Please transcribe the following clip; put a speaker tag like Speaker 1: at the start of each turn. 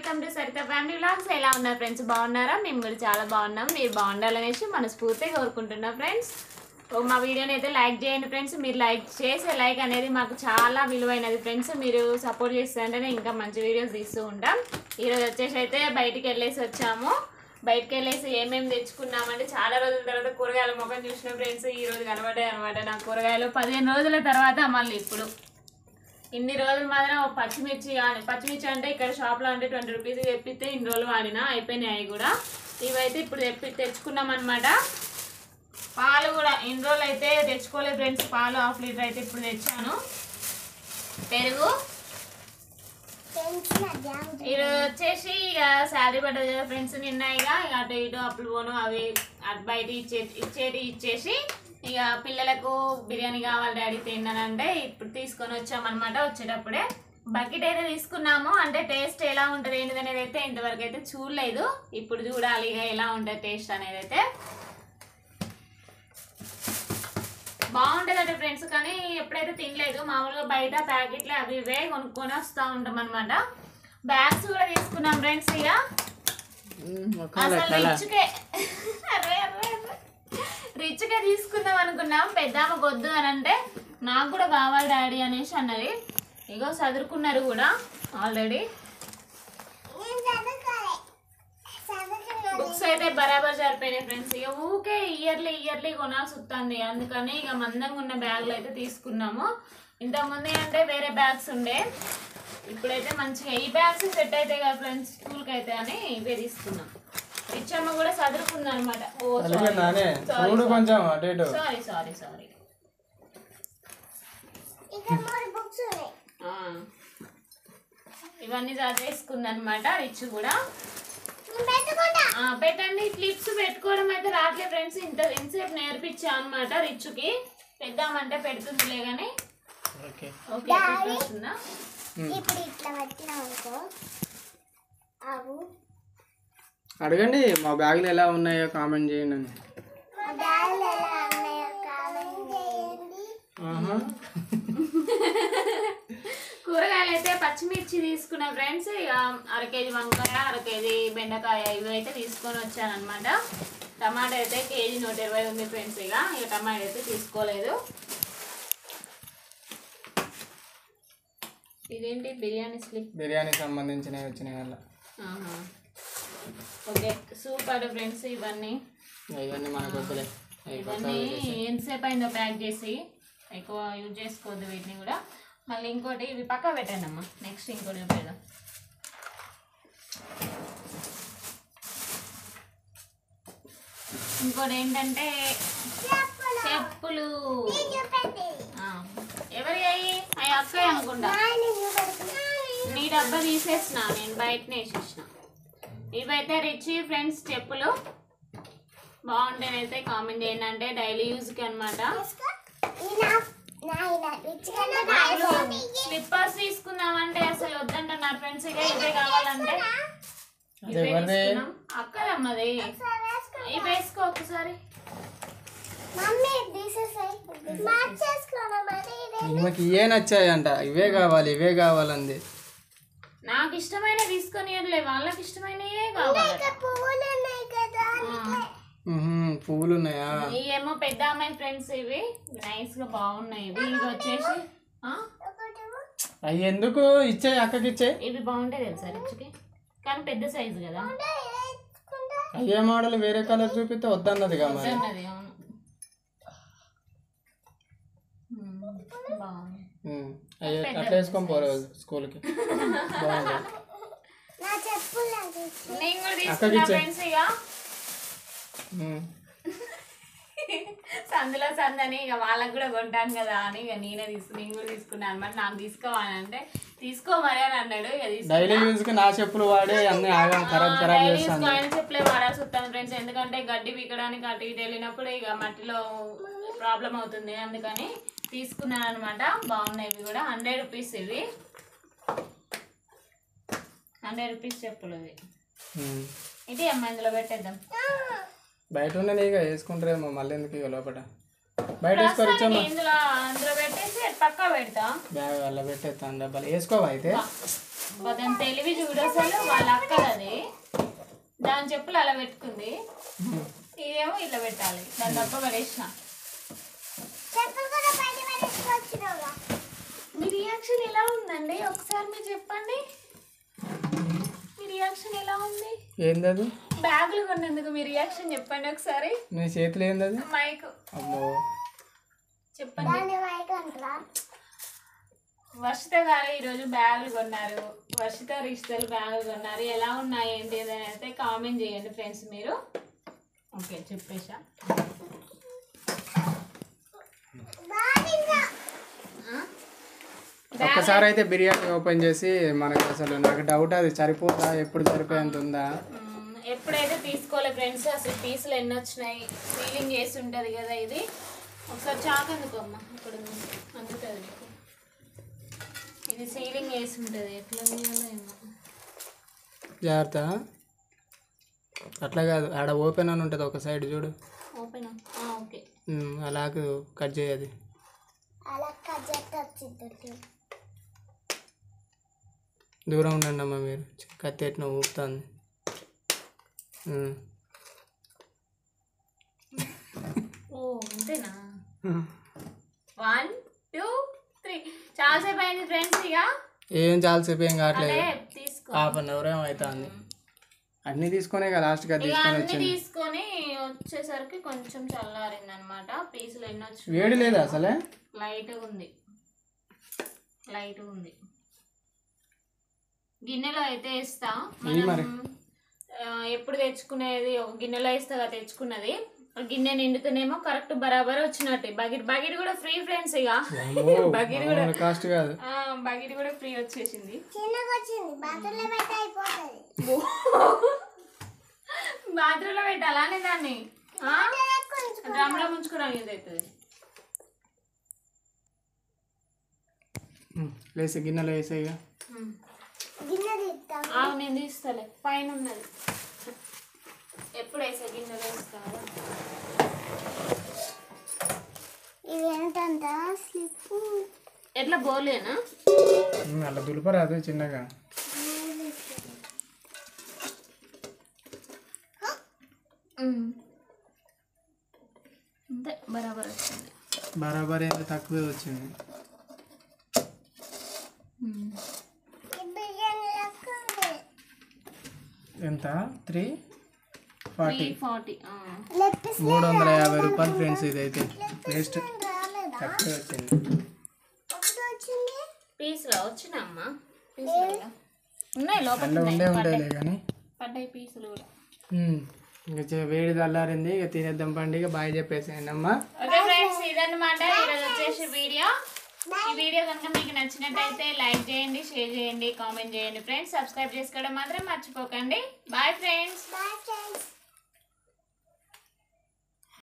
Speaker 1: Welcome to Saritha family vlogs ఎలా ఉన్నారు friends బాగున్నారా మేము కూడా చాలా బాగున్నాం మీరు బాగుండాలనేసి మనస్ఫూర్తిగా కోరుకుంటున్నాం ఫ్రెండ్స్ ఓ మా వీడియోని అయితే లైక్ చేయండి ఫ్రెండ్స్ మీరు లైక్ చేసే లైక్ అనేది మాకు చాలా విలువైనది ఫ్రెండ్స్ మీరు సపోర్ట్ చేస్తుంటేనే ఇంకా మంచి వీడియోస్ తీస్తూ ఉంటాం ఈరోజు వచ్చేసి అయితే బయటికి వెళ్ళేసి వచ్చాము బయటికి వెళ్ళేసి ఏమేమి తెచ్చుకున్నామంటే చాలా రోజుల తర్వాత కూరగాయల ముఖం చూసిన ఫ్రెండ్స్ ఈ రోజు కనబడ్డాయి అనమాట నా కూరగాయలు పదిహేను రోజుల తర్వాత మళ్ళీ ఇప్పుడు ఇన్ని రోజులు మాత్రం ఓ పచ్చిమిర్చి కానీ పచ్చిమిర్చి అంటే ఇక్కడ షాప్లో అంటే ట్వంటీ రూపీస్ తెప్పిస్తే ఇన్ని రోజులు వాడినా అయిపోయినాయి అవి కూడా ఇవైతే ఇప్పుడు తెప్పి తెచ్చుకున్నాం అనమాట పాలు కూడా ఇన్ని రోజులు అయితే తెచ్చుకోలేదు ఫ్రెండ్స్ పాలు హాఫ్ లీటర్ అయితే ఇప్పుడు తెచ్చాను పెరుగు ఈరోజు వచ్చేసి ఇక శాలరీ పడ్డది కదా ఫ్రెండ్స్ నిన్న ఇక ఇక అటు ఇటు అప్పులు పోను అవి అటు బయట ఇచ్చే ఇచ్చేటి ఇచ్చేసి ఇక పిల్లలకు బిర్యానీ కావాలి డాడీ తిన్నానంటే ఇప్పుడు తీసుకొని వచ్చామన్నమాట వచ్చేటప్పుడే బకెట్ అయితే తీసుకున్నాము అంటే టేస్ట్ ఎలా ఉంటుంది ఏంటిది అనేది అయితే ఇంతవరకు అయితే చూడలేదు ఇప్పుడు చూడాలి ఇక ఎలా ఉంటుంది టేస్ట్ అనేది అయితే బాగుంటుంది ఫ్రెండ్స్ కానీ ఎప్పుడైతే తినలేదు మామూలుగా బయట ప్యాకెట్లు అవి ఇవే కొనుక్కొని వస్తూ ఉంటాం అనమాట బ్యాగ్స్ కూడా తీసుకున్నాం ఫ్రెండ్స్ ఇక అసలు రిచ్కే అరే అరే అరే. రిచ్గా తీసుకుందాం అనుకున్నాం పెద్దామ వద్దు అని అంటే నాకు కూడా కావాలి డాడీ అనేసి అన్నది ఇగో చదువుకున్నారు కూడా ఆల్రెడీ బుక్స్ అయితే బరాబర్ సరిపోయినాయి ఫ్రెండ్స్ ఇక ఊకే ఇయర్లీ ఇయర్లీ కొనాల్సి వస్తుంది అందుకని ఇక మందంగా ఉన్న బ్యాగులు అయితే తీసుకున్నాము ఇంతకుముందు అంటే వేరే బ్యాగ్స్ ఉండే ఇప్పుడైతే మంచిగా ఈ బ్యాగ్స్ సెట్ అయితే కదా ఫ్రెండ్స్ స్కూల్కి అయితే అని ఇవే తీసుకున్నాం రిచ్చమ్మ కూడా చదువుకుంది అనమాట ఓ
Speaker 2: నానే చూడు కొంచెం అటు ఇటు
Speaker 1: సారీ సారీ సారీ ఇవన్నీ చదివేసుకుంది అనమాట రిచ్ కూడా ఆ, పెట్టండి క్లిప్స్ పెట్టుకోవడం అయితే రావట్లేదు ఫ్రెండ్స్ ఇంత ఇంతసేపు నేర్పించా అనమాట రిచ్కి పెద్దామంటే పెడుతుందిలే కానీ
Speaker 2: ఓకే
Speaker 1: ఓకే పెట్టేస్తుందా
Speaker 3: ఇప్పుడు ఇట్లా పెట్టినాం అనుకో అవు
Speaker 2: అడగండి మా బ్యాగులు ఎలా ఉన్నాయో కామెంట్ చేయండి అని
Speaker 3: మా బ్యాగులు ఎలా ఉన్నాయో కామెంట్ చేయండి
Speaker 2: ఆహా.
Speaker 1: కూరగాయలు అయితే పచ్చిమిర్చి తీసుకున్నా ఫ్రెండ్స్ ఇక అర కేజీ వంకాయ అర కేజీ బెండకాయ ఇవి అయితే తీసుకొని వచ్చాను అనమాట టమాటా అయితే కేజీ నూట ఇరవై ఉంది ఫ్రెండ్స్ ఇక ఇక టమాటా అయితే తీసుకోలేదు ఇదేంటి బిర్యానీ స్లిప్
Speaker 2: బిర్యానీ సంబంధించినవి వచ్చినాయి వల్ల
Speaker 1: ఆహా. ఓకే సూపర్ ఫ్రెండ్స్ ఇవన్నీ
Speaker 2: ఇవన్నీ మనకు వద్దులే అవి
Speaker 1: ఇవన్నీ ఎంతసేపు అయిందో ప్యాక్ చేసి ఎక్కువ యూజ్ చేసుకోవద్దు వీటిని కూడా మళ్ళీ ఇంకోటి ఇవి పక్క పెట్టండి అమ్మా నెక్స్ట్ ఇంకోటి చూపేద్దాం ఇంకోటి ఏంటంటే చెప్పులు
Speaker 3: చూపెట్టి
Speaker 1: ఆ, ఎవరి అయ్యి అవి అక్కయ్య అనుకుంటా నీ డబ్బా తీసేసిన నేను బయటనే వేసేసిన ఇవైతే రిచ్ ఫ్రెండ్స్ చెప్పులు బాగుంటేనైతే కామెంట్ చేయండి అంటే డైలీ యూజ్కి అనమాట స్లిప్పర్స్ తీసుకుందామంటే అసలు వద్దంటున్నారు ఫ్రెండ్స్ ఇక ఇవే కావాలంటే
Speaker 2: అది
Speaker 1: ఇవే
Speaker 2: ఎవరిది
Speaker 1: తీసుకున్నాం. అక్కదమ్మది ఇవి వేసుకో ఒకసారి
Speaker 3: మమ్మీ తీసేసాయి మార్చేసుకోవడం మరి ఇదే
Speaker 2: ఈమెకి ఇవే నచ్చాయంట ఇవే కావాలి ఇవే కావాలంది
Speaker 1: నాకు ఇష్టమైన తీసుకొని ఇవ్వలే వాళ్ళకి ఇష్టమైనవే కావాలి
Speaker 3: పువ్వులు ఉన్నాయి కదా
Speaker 2: ఉహుం, పువ్వులు ఉన్నాయా
Speaker 1: ఇవేమో పెద్ద అమ్మాయి ఫ్రెండ్స్ ఇవి నైస్ గా బాగున్నాయి ఇవి ఇవి వచ్చేసి ఆ?
Speaker 3: ఒకటేమో
Speaker 2: అవి ఎందుకు ఇచ్చే అక్కకి ఇచ్చే
Speaker 1: ఇవి బాగుంటాయి తెలుసా రిచ్కి కానీ పెద్ద సైజు కదా
Speaker 3: వేసుకుంటా
Speaker 2: అయ్యే మోడల్ వేరే కలర్ చూపిస్తే వద్దన్నది కదా మరి
Speaker 1: ఉన్నది అవును ఉమ్, బాగుంది
Speaker 2: ఉమ్, అయ్యే అట్లా వేసుకొని పోరు స్కూల్కి బాగుంది
Speaker 3: నా చెప్పులు నాకు ఇచ్చి.
Speaker 1: నేను కూడా
Speaker 2: అక్కకి
Speaker 1: తీసుకున్నా
Speaker 2: ఇచ్చే.
Speaker 1: ఫ్రెండ్స్ ఇక
Speaker 2: ఉమ్.
Speaker 1: సందులో సందని ఇక వాళ్ళకి కూడా కొంటాను కదా అని ఇక నేనే తీసుకు నేను కూడా తీసుకున్నాను మరి నాకు తీసుకోవాలి అంటే తీసుకో మరి అని అన్నాడు ఇక తీసుకున్నా.
Speaker 2: డైలీ యూజ్కి నా చెప్పులు వాడి అన్ని ఆగా ఖరాబ్ ఖరాబ్
Speaker 1: డైలీ
Speaker 2: చేస్తాను
Speaker 1: కాయిన్ చెప్పులే వాడాల్సి వస్తుంది ఫ్రెండ్స్ ఎందుకంటే గడ్డి పీకడానికి అటు ఇటు వెళ్ళినప్పుడు ఇక మట్టిలో ప్రాబ్లం అవుతుంది అందుకని తీసుకున్నాను అనమాట బాగున్నాయి ఇవి కూడా హండ్రెడ్ రూపీస్ ఇవి హండ్రెడ్ రూపీస్ చెప్పులు ఇవి
Speaker 2: ఉమ్.
Speaker 1: ఇది అమ్మ ఇందులో పెట్టేద్దాం
Speaker 2: బయట ఉన్నది ఇక వేసుకుంటారేమో మళ్ళీ ఎందుకు ఇక లోపల బయట వేసుకొని వచ్చామా
Speaker 1: ఇందులో అందులో పెట్టేసి పక్కా పెడతా
Speaker 2: బ్యాగ్ అలా పెట్టేస్తాను డబ్బాలు వేసుకోవా అయితే
Speaker 1: అబ్బా, దాని తెలివి చూడు అసలు వాళ్ళ అక్కది దాని చెప్పులు అలా పెట్టుకుంది ఇదేమో ఇట్లా పెట్టాలి దాని తప్ప పడేసిన
Speaker 3: చెప్పులు కూడా బయట పడేసుకొచ్చినావుగా
Speaker 1: మీ రియాక్షన్ ఎలా ఉందండి ఒకసారి మీరు చెప్పండి మీ రియాక్షన్ ఎలా ఉంది
Speaker 2: ఏందది
Speaker 1: బ్యాగులు కొన్నందుకు మీ రియాక్షన్ చెప్పండి ఒకసారి
Speaker 2: నీ చేతిలో ఏందది
Speaker 1: మైక్
Speaker 2: అమ్మో
Speaker 1: చెప్పండి
Speaker 3: దాన్ని బయట అంటారా
Speaker 1: వర్షిత గారు ఈరోజు బ్యాగులు కొన్నారు వర్షిత రిషితలు బ్యాగులు కొన్నారు ఎలా ఉన్నాయి ఏంటి అని అయితే కామెంట్ చేయండి ఫ్రెండ్స్ మీరు ఓకే చెప్పేసా
Speaker 3: బాగా
Speaker 1: ఆ?
Speaker 2: ఒక్కసారి అయితే బిర్యానీ ఓపెన్ చేసి మనకు అసలు నాకు డౌట్ అది సరిపోతా ఎప్పుడు సరిపోయేంత ఉందా
Speaker 1: మ్మ్. ఎప్పుడైతే తీసుకోలే ఫ్రెండ్స్ అసలు పీసులు ఎన్ని వచ్చినాయి సీలింగ్ చేసి ఉంటుంది కదా ఇది ఒకసారి చాక్ ఎందుకు అమ్మ ఇక్కడ ఉంది. అందుతుంది నీకు ఇది సీలింగ్ చేసి ఉంటుంది ఎట్లా చేయాలో ఏమో
Speaker 2: జాగ్రత్త అట్లా కాదు ఆడ ఓపెన్ అని ఉంటుంది ఒక సైడ్ చూడు
Speaker 1: ఓపెన్ ఓకే
Speaker 2: ఉమ్, అలాగ కట్ చేయది
Speaker 3: అలా కజెట్ వచ్చింది
Speaker 2: దూరం ఉండండి అమ్మ మీరు కత్తి ఎట్టిన ఊపుతుంది ఉమ్.
Speaker 1: ఓ అంతేనా వన్ టూ త్రీ చాలాసేపు అయింది ఫ్రెండ్స్ ఇక
Speaker 2: ఏం చాలాసేపు ఏం కావట్లేదు
Speaker 1: అదే తీసుకో
Speaker 2: హాఫ్ అన్ అవర్ ఏమో అవుతుంది అన్నీ తీసుకునే కదా లాస్ట్కి అది
Speaker 1: ఇక
Speaker 2: తీసుకొని
Speaker 1: అన్ని
Speaker 2: వచ్చింది
Speaker 1: తీసుకొని వచ్చేసరికి కొంచెం చల్లారింది అనమాట పీసులు ఎన్ని వచ్చి
Speaker 2: వేడి లేదా అసలే
Speaker 1: లైట్గా ఉంది లైట్గా ఉంది గిన్నెలో అయితే వేస్తా
Speaker 2: ఇవి మరి.
Speaker 1: మనం ఆ, ఎప్పుడు తెచ్చుకునేది ఒక గిన్నెలో వేస్తా కదా తెచ్చుకున్నది ఆ గిన్నె నిండుతూనేమో కరెక్ట్ బరాబర్ వచ్చినట్టు బకెట్ బకెట్ కూడా ఫ్రీ ఫ్రెండ్స్ ఇక బకెట్ కూడా
Speaker 2: కాస్ట్ కాదు
Speaker 1: ఆ, బకెట్ కూడా ఫ్రీ వచ్చేసింది
Speaker 3: చిన్నగా వచ్చింది బాత్రూంలో పెట్టి అయిపోతుంది
Speaker 1: బాత్రూంలో పెట్టాలానే దాన్ని డ్రమ్లో ముంచుకోవడానికి ఇది అవుతుంది
Speaker 2: ఉమ్, లేసి గిన్నెలో వేసే ఇక
Speaker 1: ఉమ్.
Speaker 3: గిన్నె తీస్తాం
Speaker 1: ఆవు నేను తీస్తలే పైన ఉన్నది ఎప్పుడు వేసా గిన్నెలో వేస్తా కదా.
Speaker 3: ఇవి ఏంటంట స్లిప్
Speaker 1: ఎట్లా బోలేనా
Speaker 2: ఉమ్, అలా దులపరాదు చిన్నగా
Speaker 1: అంతే బరాబర్ వచ్చింది
Speaker 2: బరాబర్ ఏంది తక్కువే వచ్చింది
Speaker 3: ఈ బిర్యానీ లెక్క ఉంది
Speaker 2: ఎంత three
Speaker 1: three
Speaker 2: forty
Speaker 1: forty
Speaker 3: left
Speaker 2: మూడు వందల యాభై రూపాయలు ఫ్రెండ్స్ ఇదైతే వేస్ట్
Speaker 3: సైడ్ రాలేదా
Speaker 2: తక్కువే వచ్చింది
Speaker 3: ఒకటి వచ్చింది
Speaker 1: పీసులా వచ్చినమ్మా పీసులు ఉన్నాయి లోపల
Speaker 2: అందులో ఉండే
Speaker 1: ఉన్నాయి
Speaker 2: ఉంటాయిలే కానీ
Speaker 1: పడ్డాయి పీసులు కూడా
Speaker 2: ఉమ్, ఇంకా చే- వేడి చల్లారింది ఇక తినేద్దాం పండి ఇక బాయ్ చెప్పేసేయండి అమ్మా
Speaker 1: ఓకే ఫ్రెండ్స్ ఇదన్నమాట ఈరోజు వచ్చేసి వీడియో ఈ వీడియో కనుక మీకు నచ్చినట్టయితే లైక్ చేయండి షేర్ చేయండి కామెంట్ చేయండి ఫ్రెండ్స్ సబ్స్క్రైబ్ చేసుకోవడం మాత్రం మర్చిపోకండి బాయ్ ఫ్రెండ్స్
Speaker 3: బాయ్ ఫ్రెండ్స్